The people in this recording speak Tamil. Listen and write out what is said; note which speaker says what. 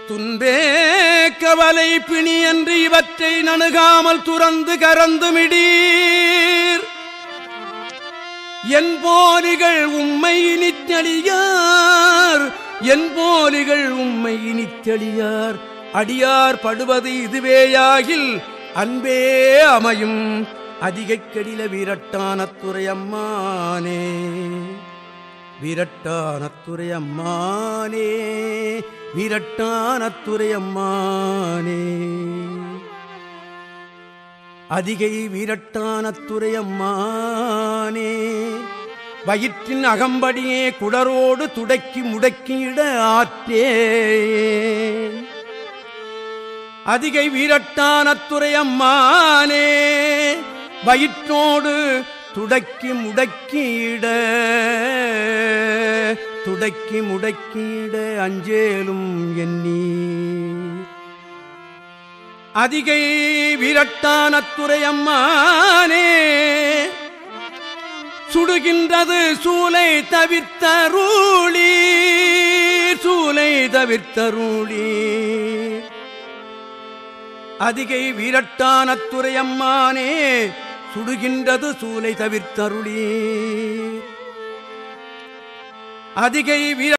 Speaker 1: துன்பே கவலை பிணி என்று இவற்றை நணுகாமல் துறந்து கறந்து மிடீர் என் போலிகள் உம்மை இனித்தெளியார் என் போலிகள் உம்மை இனித்தெளியார் அடியார் படுவது இதுவேயாகில் அன்பே அமையும் அதிகக் கெடில வீரட்டான துறையம்மானே வீரட்டான துறையம்மானே வீரட்டான துறையம்மானே அதிகை வீரட்டான துறையம்மானே வயிற்றின் அகம்படியே குடரோடு துடக்கி முடக்கியிட ஆற்றே அதிகை வீரட்டான துறையம்மானே வயிற்றோடு துடக்கி முடக்கியிட துடக்கி முடக்கியிட அஞ்சேலும் எண்ணி அதிகை விரட்டான துறையம்மானே சுடுகின்றது சூலை தவிர்த்தருளி சூலை தவிர்த்தருளி அதிகை விரட்டான துறையம்மானே சுடுகின்றது சூலை தவிர்த்தருளி அதிகை வீர